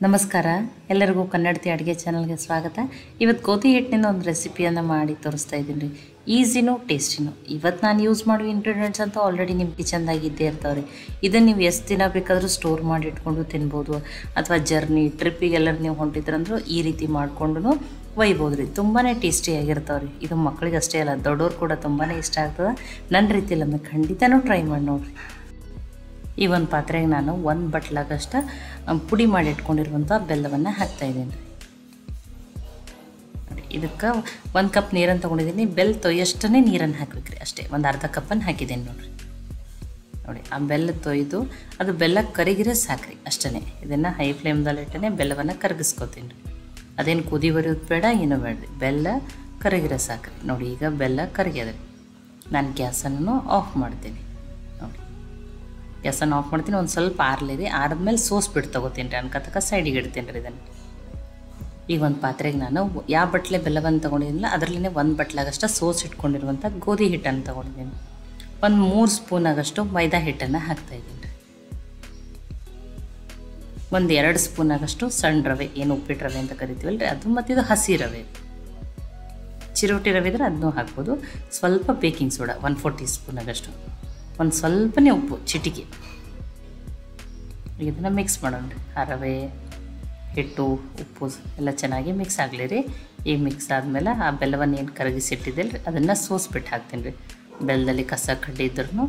ನಮಸ್ಕಾರ ಎಲ್ಲರಿಗೂ ಕನ್ನಡತಿ ಅಡುಗೆ ಚಾನಲ್ಗೆ ಸ್ವಾಗತ ಇವತ್ತು ಗೋಧಿ ಹಿಟ್ಟಿನಿಂದ ಒಂದು ರೆಸಿಪಿಯನ್ನು ಮಾಡಿ ತೋರಿಸ್ತಾ ಇದ್ದೀನಿ ರೀ ಈಸಿನೂ ಟೇಸ್ಟಿನೂ ಇವತ್ತು ನಾನು ಯೂಸ್ ಮಾಡುವ ಇಂಗ್ರೀಡಿಯೆಂಟ್ಸ್ ಅಂತ ಆಲ್ರೆಡಿ ನಿಮ್ಮ ಕಿಚನ್ದಾಗ ಇದ್ದೇ ಇರ್ತಾವೆ ರೀ ಇದನ್ನು ನೀವು ಎಷ್ಟು ದಿನ ಬೇಕಾದರೂ ಸ್ಟೋರ್ ಮಾಡಿ ಇಟ್ಕೊಂಡು ತಿನ್ಬೋದು ಅಥವಾ ಜರ್ನಿ ಟ್ರಿಪ್ಪಿಗೆಲ್ಲರೂ ನೀವು ಹೊಂಟಿದ್ರಂದ್ರೂ ಈ ರೀತಿ ಮಾಡ್ಕೊಂಡು ಒಯ್ಬೋದು ರೀ ತುಂಬಾ ಟೇಸ್ಟಿಯಾಗಿರ್ತಾವೆ ರೀ ಇದು ಮಕ್ಕಳಿಗೆ ಅಷ್ಟೇ ಅಲ್ಲ ದೊಡ್ಡವ್ರು ಕೂಡ ತುಂಬಾ ಇಷ್ಟ ಆಗ್ತದೆ ನನ್ನ ರೀತಿಯಲ್ಲಿ ಖಂಡಿತನೂ ಟ್ರೈ ಮಾಡಿ ನೋಡಿರಿ ಈ ಒಂದು ಪಾತ್ರೆಗೆ ನಾನು ಒಂದು ಬಟ್ಲಾಗಷ್ಟ ಅಹ್, ಪುಡಿ ಮಾಡಿ ಇಟ್ಕೊಂಡಿರುವಂಥ ಬೆಲ್ಲವನ್ನು ಹಾಕ್ತಾಯಿದ್ದೀನಿ ನೋಡಿ ಇದಕ್ಕೆ ಒಂದು ಕಪ್ ನೀರನ್ನು ತೊಗೊಂಡಿದ್ದೀನಿ ಬೆಲ್ಲ ತೊಯ್ಯಷ್ಟೇ ನೀರನ್ನು ಹಾಕ್ಬೇಕ್ರಿ ಅಷ್ಟೇ ಒಂದು ಅರ್ಧ ಕಪ್ಪನ್ನು ಹಾಕಿದ್ದೀನಿ ನೋಡಿರಿ ನೋಡಿ ಆ ಬೆಲ್ಲ ತೊಯ್ದು ಅದು ಬೆಲ್ಲ ಕರಗಿರೋ ಸಾಕ್ರಿ ಅಷ್ಟೇ ಇದನ್ನು ಹೈ ಫ್ಲೇಮ್ದಲ್ಲಿಟ್ಟೇ ಬೆಲ್ಲವನ್ನು ಕರಗಿಸ್ಕೊತೀನಿ ರೀ ಅದೇನು ಕುದಿ ಬರೋದು ಬೇಡ ಏನೂ ಬೇಡ ರೀ ಬೆಲ್ಲ ಕರಗಿರೋ ಸಾಕ್ರಿ ನೋಡಿ ಈಗ ಬೆಲ್ಲ ಕರಗ್ಯದ ರೀ ನಾನು ಗ್ಯಾಸನ್ನು ಆಫ್ ಮಾಡ್ತೀನಿ ನೋಡಿ ಗ್ಯಾಸನ್ನು ಆಫ್ ಮಾಡ್ತೀನಿ ಒಂದು ಸ್ವಲ್ಪ ಆರ್ಲಿ ರೀ ಆರಿದ್ಮೇಲೆ ಸೋಸ್ಬಿಟ್ಟು ತೊಗೋತೀನಿ ರೀ ಅನ್ಕತಕ್ಕ ಸೈಡಿಗೆ ಇಡ್ತೀನಿ ರೀ ಇದನ್ನು ಈಗ ಒಂದು ಪಾತ್ರೆಗೆ ನಾನು ಯಾವ ಬಟ್ಲೆ ಬೆಲ್ಲವನ್ನು ತೊಗೊಂಡಿದ್ದೀನಲ್ಲ ಅದರಲ್ಲೇ ಒಂದು ಬಟ್ಲಾಗಷ್ಟು ಸೋಸ್ ಇಟ್ಕೊಂಡಿರುವಂಥ ಗೋಧಿ ಹಿಟ್ಟನ್ನು ತೊಗೊಂಡಿದ್ದೀನಿ ಒಂದು ಮೂರು ಸ್ಪೂನ್ ಆಗಷ್ಟು ಮೈದಾ ಹಿಟ್ಟನ್ನು ಹಾಕ್ತಾಯಿದ್ದೀನಿ ರೀ ಒಂದು ಎರಡು ಸ್ಪೂನ್ ಆಗಷ್ಟು ಸಣ್ಣ ರವೆ ಏನು ಉಪ್ಪಿಟ್ಟು ರವೆ ಅಂತ ಕರಿತೀವಲ್ಲ ರೀ ಅದು ಮತ್ತು ಇದು ಹಸಿ ರವೆ ಚಿರೋಟಿ ರವೆ ಇದ್ರೆ ಅದನ್ನೂ ಹಾಕ್ಬೋದು ಸ್ವಲ್ಪ baking soda one four teaspoon ಆಗಷ್ಟು ಒಂದು ಸ್ವಲ್ಪನೇ ಉಪ್ಪು ಚಿಟಿಕೆ ಇದನ್ನು ಮಿಕ್ಸ್ ಮಾಡೋಣ ರೀ ಆ ರವೆ ಹಿಟ್ಟು ಉಪ್ಪು ಎಲ್ಲ ಚೆನ್ನಾಗಿ ಮಿಕ್ಸ್ ಆಗಲಿ ರೀ ಈಗ ಮಿಕ್ಸ್ ಆದಮೇಲೆ ಆ ಬೆಲ್ಲವನ್ನು ಏನು ಕರಗಿಸಿಟ್ಟಿದ್ದಿಲ್ಲ ರೀ ಅದನ್ನು ಸೋಸ್ಬಿಟ್ಟು ಹಾಕ್ತೀನಿ ರೀ ಬೆಲ್ಲದಲ್ಲಿ ಕಸ ಕಡ್ಡಿ ಇದ್ರೂ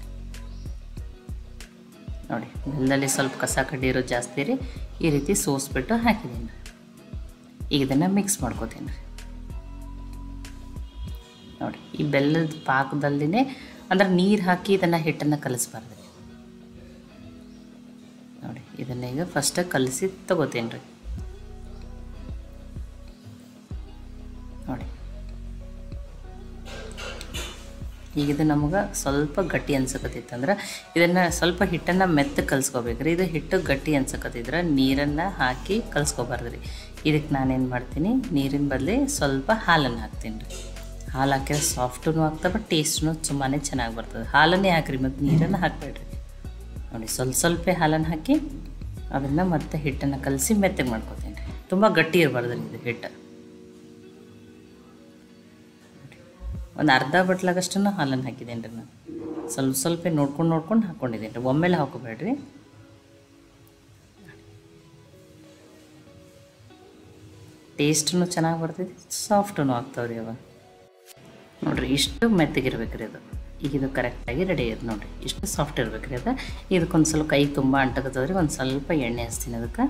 ನೋಡಿ ಬೆಲ್ಲದಲ್ಲಿ ಸ್ವಲ್ಪ ಕಸ ಕಡ್ಡಿ ಇರೋದು ಜಾಸ್ತಿ ರೀ ಈ ರೀತಿ ಸೋಸ್ಬಿಟ್ಟು ಹಾಕಿದ್ದೀನಿ ರೀ ಈಗ ಇದನ್ನು ಮಿಕ್ಸ್ ಮಾಡ್ಕೋತೀನಿ ರೀ ನೋಡಿ ಈ ಬೆಲ್ಲದ ಪಾಕದಲ್ಲಿನೇ ಅಂದ್ರೆ ನೀರು ಹಾಕಿ ಇದನ್ನು ಹಿಟ್ಟನ್ನು ಕಲಿಸ್ಬಾರ್ದು ರೀ ನೋಡಿ ಇದನ್ನ ಈಗ ಫಸ್ಟ್ ಕಲಸಿ ತಗೋತೀನಿ ರೀ ನೋಡಿ ಈಗ ಇದು ನಮಗೆ ಸ್ವಲ್ಪ ಗಟ್ಟಿ ಅನ್ಸಕತ್ತಿತ್ತು ಅಂದ್ರೆ ಇದನ್ನು ಸ್ವಲ್ಪ ಹಿಟ್ಟನ್ನು ಮೆತ್ತ ಕಲಿಸ್ಕೋಬೇಕು ರೀ ಇದು ಹಿಟ್ಟು ಗಟ್ಟಿ ಅನ್ಸಕತ್ತಿದ್ರೆ ನೀರನ್ನು ಹಾಕಿ ಕಲಿಸ್ಕೋಬಾರ್ದು ರೀ ಇದಕ್ಕೆ ನಾನೇನು ಮಾಡ್ತೀನಿ ನೀರಿನ ಬದಲಿ ಸ್ವಲ್ಪ ಹಾಲನ್ನು ಹಾಕ್ತೀನಿ ರೀ ಹಾಲು ಹಾಕಿದ್ರೆ ಸಾಫ್ಟೂ ಆಗ್ತವೆ ಟೇಸ್ಟೂ ತುಂಬಾ ಚೆನ್ನಾಗಿ ಬರ್ತದೆ ಹಾಲನ್ನೇ ಹಾಕಿರಿ ಮತ್ತು ನೀರನ್ನು ಹಾಕಬೇಡ್ರಿ ನೋಡಿ ಸ್ವಲ್ಪ ಸ್ವಲ್ಪ ಹಾಲನ್ನು ಹಾಕಿ ಅದನ್ನು ಮತ್ತೆ ಹಿಟ್ಟನ್ನು ಕಲಸಿ ಮೆತ್ತಗೆ ಮಾಡ್ಕೊತೀನಿ ರೀ ತುಂಬ ಗಟ್ಟಿ ಇರಬಾರ್ದು ರೀ ಇದು ಹಿಟ್ಟು ಒಂದು ಅರ್ಧ ಬಟ್ಲಾಗಷ್ಟನ್ನು ಹಾಲನ್ನು ಹಾಕಿದ್ದೇನೆ ರೀ ನಾನು ಸ್ವಲ್ಪ ಸ್ವಲ್ಪ ನೋಡ್ಕೊಂಡು ನೋಡ್ಕೊಂಡು ಹಾಕ್ಕೊಂಡಿದ್ದೀನಿ ರೀ ಒಮ್ಮೆಲೆ ಹಾಕೋಬೇಡ್ರಿ ಟೇಸ್ಟೂ ಚೆನ್ನಾಗಿ ಬರ್ತೈತಿ ಸಾಫ್ಟೂ ಆಗ್ತಾವೆ ರೀ ಅವ ನೋಡಿರಿ ಇಷ್ಟು ಮೆತ್ತಗಿರ್ಬೇಕು ರೀ ಅದು ಈಗ ಇದು ಕರೆಕ್ಟಾಗಿ ರೆಡಿ ಆಗಿದೆ ನೋಡಿರಿ ಇಷ್ಟು ಸಾಫ್ಟ್ ಇರ್ಬೇಕು ರೀ ಅದು ಇದಕ್ಕೊಂದು ಸ್ವಲ್ಪ ಕೈ ತುಂಬ ಅಂಟಕತ್ತದ ರೀ ಒಂದು ಸ್ವಲ್ಪ ಎಣ್ಣೆ ಹಚ್ತೀನಿ ಅದಕ್ಕೆ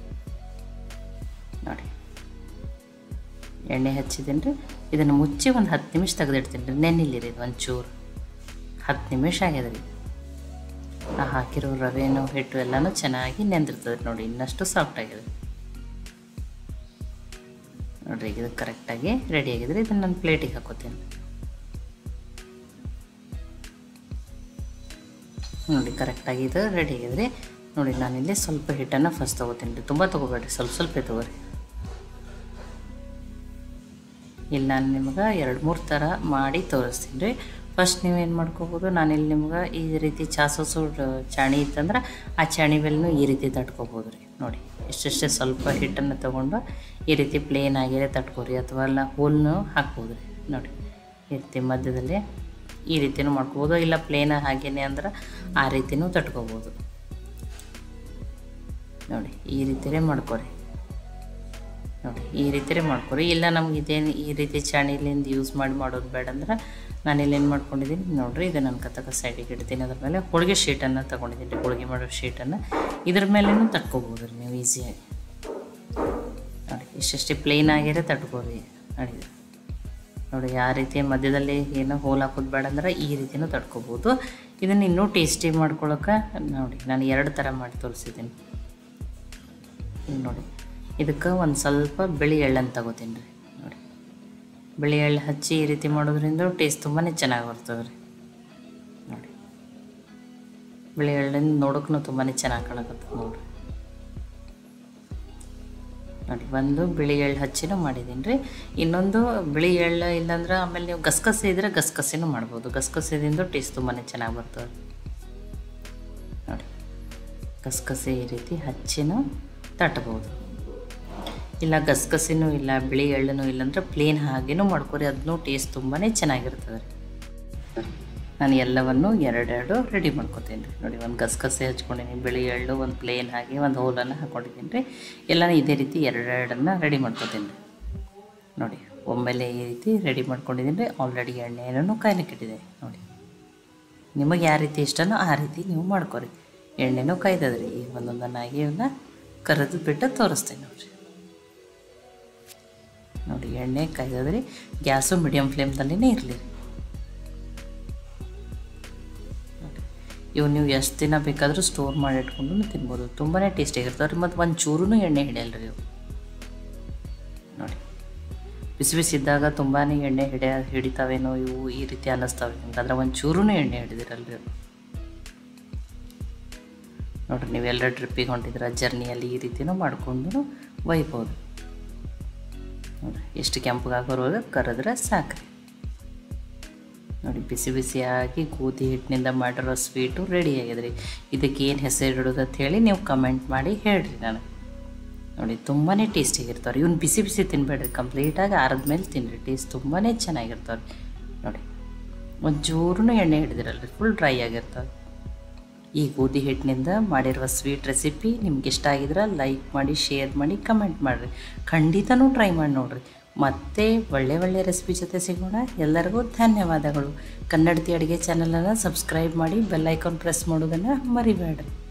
ನೋಡಿ ಎಣ್ಣೆ ಹಚ್ಚಿದ್ದೀನಿ ರೀ ಇದನ್ನು ಮುಚ್ಚಿ ಒಂದು ಹತ್ತು ನಿಮಿಷ ತೆಗೆದಿಡ್ತೀನಿ ರೀ ನೆನ್ನಿಲ್ಲಿ ರೀ ಇದು ಒಂಚೂರು ಹತ್ತು ನಿಮಿಷ ಆಗ್ಯದ ರೀ ನಾ ಹಾಕಿರೋ ರವೆನೂ ಹಿಟ್ಟು ಎಲ್ಲನೂ ಚೆನ್ನಾಗಿ ನೆಂದಿರ್ತದೆ ರೀ ನೋಡಿ ಇನ್ನಷ್ಟು ಸಾಫ್ಟ್ ಆಗಿದೆ ನೋಡಿರಿ ಈಗ ಇದು ಕರೆಕ್ಟಾಗಿ ರೆಡಿ ಆಗಿದೆ ಇದನ್ನು ನಾನು ಪ್ಲೇಟಿಗೆ ಹಾಕೋತೀನಿ ನೋಡಿ ಕರೆಕ್ಟಾಗಿ ಇದು ರೆಡಿ ಆಗಿದೆ ರೀ ನೋಡಿ ನಾನಿಲ್ಲಿ ಸ್ವಲ್ಪ ಹಿಟ್ಟನ್ನು ಫಸ್ಟ್ ತೊಗೋತೀನಿ ರೀ ತುಂಬ ತೊಗೋಬೇಡ್ರಿ ಸ್ವಲ್ಪ ಸ್ವಲ್ಪ ತೊಗೋರಿ ಇಲ್ಲಿ ನಾನು ನಿಮ್ಗೆ ಎರಡು ಮೂರು ಥರ ಮಾಡಿ ತೋರಿಸ್ತೀನಿ ರೀ ಫಸ್ಟ್ ನೀವೇನು ಮಾಡ್ಕೋಬೋದು ನಾನಿಲ್ಲಿ ನಿಮ್ಗೆ ಈ ರೀತಿ ಚಾಸೋಸು ಚಾಣಿ ಇತ್ತಂದ್ರೆ ಆ ಚಾಣಿ ಮೇಲೂ ಈ ರೀತಿ ತಟ್ಕೋಬೋದು ರೀ ನೋಡಿ ಇಷ್ಟೆಷ್ಟೇ ಸ್ವಲ್ಪ ಹಿಟ್ಟನ್ನು ತೊಗೊಂಡು ಈ ರೀತಿ ಪ್ಲೇನ್ ಆಗಿರೇ ತಟ್ಕೋರಿ ಅಥವಾ ಅಲ್ಲ ಹೋಲ್ನು ಹಾಕ್ಬೋದು ರೀ ನೋಡಿ ಈ ರೀತಿ ಮಧ್ಯದಲ್ಲಿ ಈ ರೀತಿನೂ ಮಾಡ್ಕೋಬೋದು ಇಲ್ಲ ಪ್ಲೇನ್ ಹಾಗೇನೆ ಅಂದ್ರೆ ಆ ರೀತಿನೂ ತಟ್ಕೋಬೋದು ನೋಡಿ ಈ ರೀತಿಯೇ ಮಾಡ್ಕೊರಿ ನೋಡಿ ಈ ರೀತಿಯೇ ಮಾಡ್ಕೊರಿ ಇಲ್ಲ ನಮ್ಗೆ ಇದೇನು ಈ ರೀತಿ ಚಾಣಿಲಿಂದ ಯೂಸ್ ಮಾಡಿ ಮಾಡೋದು ಬೇಡ ಅಂದ್ರೆ ನಾನು ಇಲ್ಲೇನು ಮಾಡ್ಕೊಂಡಿದ್ದೀನಿ ನೋಡಿರಿ ಇದು ನನ್ನ ಕತ್ತಕ ಸೈಡಿಗೆ ಇಡ್ತೀನಿ ಅದ್ರ ಮೇಲೆ ಹೋಳಿಗೆ ಶೀಟನ್ನು ತೊಗೊಂಡಿದ್ದೀನಿ ಹೋಳಿಗೆ ಮಾಡೋ ಶೀಟನ್ನು ಇದ್ರ ಮೇಲೇನು ತಟ್ಕೋಬೋದು ರೀ ನೀವು ಈಸಿಯಾಗಿ ನೋಡಿ ಇಷ್ಟೆಷ್ಟೇ ಪ್ಲೇನ್ ಆಗಿರೇ ತಟ್ಕೋರಿ ನೋಡಿ ನೋಡಿ ಯಾವ ರೀತಿ ಮಧ್ಯದಲ್ಲಿ ಏನೋ ಹೋಲ್ ಹಾಕೋದು ಬೇಡ ಅಂದ್ರೆ ಈ ರೀತಿನೂ ತಡ್ಕೋಬೋದು ಇದನ್ನು ಇನ್ನೂ ಟೇಸ್ಟಿ ಮಾಡ್ಕೊಳಕ್ಕೆ ನೋಡಿ ನಾನು ಎರಡು ಥರ ಮಾಡಿ ತೋರಿಸಿದ್ದೀನಿ ಈಗ ನೋಡಿ ಇದಕ್ಕೆ ಒಂದು ಸ್ವಲ್ಪ ಬಿಳಿ ಎಳ್ಳನ್ನು ತಗೋತೀನಿ ರೀ ನೋಡಿ ಬಿಳಿ ಎಳ್ಳು ಹಚ್ಚಿ ಈ ರೀತಿ ಮಾಡೋದ್ರಿಂದ ಟೇಸ್ಟ್ ತುಂಬಾ ಚೆನ್ನಾಗಿ ಬರ್ತದೆ ರೀ ನೋಡಿ ಬಿಳಿ ಎಳ್ಳಿಂದ ನೋಡೋಕ್ಕೂ ತುಂಬಾ ಚೆನ್ನಾಗಿ ಕಾಣಕತ್ತದ ನೋಡಿರಿ ನೋಡಿ ಒಂದು ಬಿಳಿ ಎಳ್ಳು ಹಚ್ಚಿನೂ ಮಾಡಿದ್ದೀನಿ ರೀ ಇನ್ನೊಂದು ಬಿಳಿ ಎಳ್ಳು ಇಲ್ಲಾಂದ್ರೆ ಆಮೇಲೆ ನೀವು ಗಸಗಸೆ ಇದ್ದರೆ ಗಸಗಸೆನೂ ಮಾಡ್ಬೋದು ಗಸಗಸೆದಿಂದ ಟೇಸ್ಟ್ ತುಂಬಾ ಚೆನ್ನಾಗಿ ಬರ್ತದೆ ನೋಡಿ ಗಸಗಸೆ ಈ ರೀತಿ ಹಚ್ಚಿನೂ ತಟ್ಬೋದು ಇಲ್ಲ ಗಸಗಸಿನೂ ಇಲ್ಲ ಬಿಳಿ ಎಳ್ಳನೂ ಇಲ್ಲ ಅಂದರೆ ಪ್ಲೇನ್ ಹಾಗೇನೂ ಮಾಡ್ಕೊರಿ ಅದನ್ನೂ ಟೇಸ್ಟ್ ತುಂಬಾ ಚೆನ್ನಾಗಿರ್ತದೆ ರೀ ನಾನು ಎಲ್ಲವನ್ನು ಎರಡೆರಡು ರೆಡಿ ಮಾಡ್ಕೊತೀನಿ ರೀ ನೋಡಿ ಒಂದು ಗಸಗಸೆ ಹಚ್ಕೊಂಡಿನಿ ಬಿಳಿ ಎಳ್ಳು ಒಂದು ಪ್ಲೇನ್ ಹಾಗೆ ಒಂದು ಹೋಲನ್ನು ಹಾಕ್ಕೊಂಡಿದ್ದೀನಿ ರೀ ಎಲ್ಲನೂ ಇದೇ ರೀತಿ ಎರಡೆರಡನ್ನು ರೆಡಿ ಮಾಡ್ಕೊತೀನಿ ರೀ ನೋಡಿ ಒಮ್ಮೆಲೆ ಈ ರೀತಿ ರೆಡಿ ಮಾಡ್ಕೊಂಡಿದ್ದೀನಿ ರೀ ಆಲ್ರೆಡಿ ಎಣ್ಣೆಯನ್ನು ಕಾಯ್ಲಿಕ್ಕೆ ಇಟ್ಟಿದೆ ನೋಡಿ ನಿಮಗೆ ಯಾವ ರೀತಿ ಇಷ್ಟನೋ ಆ ರೀತಿ ನೀವು ಮಾಡ್ಕೊರಿ ಎಣ್ಣೆನೂ ಕಾಯ್ದದ ರೀ ಈಗ ಒಂದೊಂದನ್ನಾಗಿ ಇವನ್ನ ಕರೆದು ಬಿಟ್ಟು ತೋರಿಸ್ತೀನಿ ನೋಡಿರಿ ನೋಡಿ ಎಣ್ಣೆ ಕಾಯ್ದದ್ರಿ ಗ್ಯಾಸು ಮೀಡಿಯಮ್ ಫ್ಲೇಮ್ದಲ್ಲಿನೇ ಇರಲಿ ಇವು ನೀವು ಎಷ್ಟು ದಿನ ಬೇಕಾದರೂ ಸ್ಟೋರ್ ಮಾಡಿ ಇಟ್ಕೊಂಡು ತಿನ್ಬೋದು ತುಂಬಾ ಟೇಸ್ಟಿಯಾಗಿರ್ತಾವೆ ರೀ ಮತ್ತು ಒಂದು ಚೂರೂ ಎಣ್ಣೆ ಹಿಡಿಯಲ್ಲ ರೀ ಇವು ನೋಡಿ ಬಿಸಿ ಬಿಸಿ ಇದ್ದಾಗ ತುಂಬಾ ಎಣ್ಣೆ ಹಿಡಿಯ ಹಿಡಿತಾವೇನೋ ಇವು ಈ ರೀತಿ ಅನ್ನಿಸ್ತಾವೆ ಹಂಗಾದ್ರೆ ಒಂದು ಚೂರೂ ಎಣ್ಣೆ ಹಿಡಿದಿರಲ್ರಿ ಇವು ನೋಡಿರಿ ನೀವೆಲ್ಲ ಟ್ರಿಪ್ಪಿಗೆ ಹೊಂಟಿದ್ರೆ ಜರ್ನಿಯಲ್ಲಿ ಈ ರೀತಿನೂ ಮಾಡ್ಕೊಂಡು ಒಯ್ಬೋದು ನೋಡಿರಿ ಎಷ್ಟು ಕೆಂಪಗಾಗೋರುವಾಗ ಕರೆದ್ರೆ ಸಾಕ್ರಿ ನೋಡಿ ಬಿಸಿ ಬಿಸಿಯಾಗಿ ಗೋಧಿ ಹಿಟ್ಟಿನಿಂದ ಮಾಡಿರೋ ಸ್ವೀಟು ರೆಡಿ ಆಗಿದೆ ರೀ ಇದಕ್ಕೆ ಏನು ಹೆಸರು ಇಡೋದು ಅಂತ ಹೇಳಿ ನೀವು ಕಮೆಂಟ್ ಮಾಡಿ ಹೇಳ್ರಿ ನನಗೆ ನೋಡಿ ತುಂಬಾ ಟೇಸ್ಟಿಯಾಗಿರ್ತಾವೆ ಇವ್ನು ಬಿಸಿ ಬಿಸಿ ತಿನ್ಬೇಡ್ರಿ ಕಂಪ್ಲೀಟಾಗಿ ಆರದ ಮೇಲೆ ತಿನ್ನಿರಿ ಟೇಸ್ಟ್ ತುಂಬಾ ಚೆನ್ನಾಗಿರ್ತಾವೆ ನೋಡಿ ಒಂಚೂರು ಎಣ್ಣೆ ಹಿಡಿದಿರಲ್ರಿ ಫುಲ್ ಡ್ರೈ ಆಗಿರ್ತಾವೆ ಈ ಗೋಧಿ ಹಿಟ್ಟಿನಿಂದ ಮಾಡಿರುವ ಸ್ವೀಟ್ ರೆಸಿಪಿ ನಿಮ್ಗೆ ಇಷ್ಟ ಆಗಿದ್ರೆ ಲೈಕ್ ಮಾಡಿ ಶೇರ್ ಮಾಡಿ ಕಮೆಂಟ್ ಮಾಡಿರಿ ಖಂಡಿತನೂ ಟ್ರೈ ಮಾಡಿ ನೋಡಿರಿ ಮತ್ತೆ ಒಳ್ಳೆ ಒಳ್ಳೆ ರೆಸಿಪಿ ಜೊತೆ ಸಿಗೋಣ ಎಲ್ಲರಿಗೂ ಧನ್ಯವಾದಗಳು ಕನ್ನಡತಿ ಅಡುಗೆ ಚಾನಲನ್ನು ಸಬ್ಸ್ಕ್ರೈಬ್ ಮಾಡಿ ಬೆಲ್ ಐಕಾನ್ ಪ್ರೆಸ್ ಮಾಡೋದನ್ನು ಮರಿಬೇಡ್ರಿ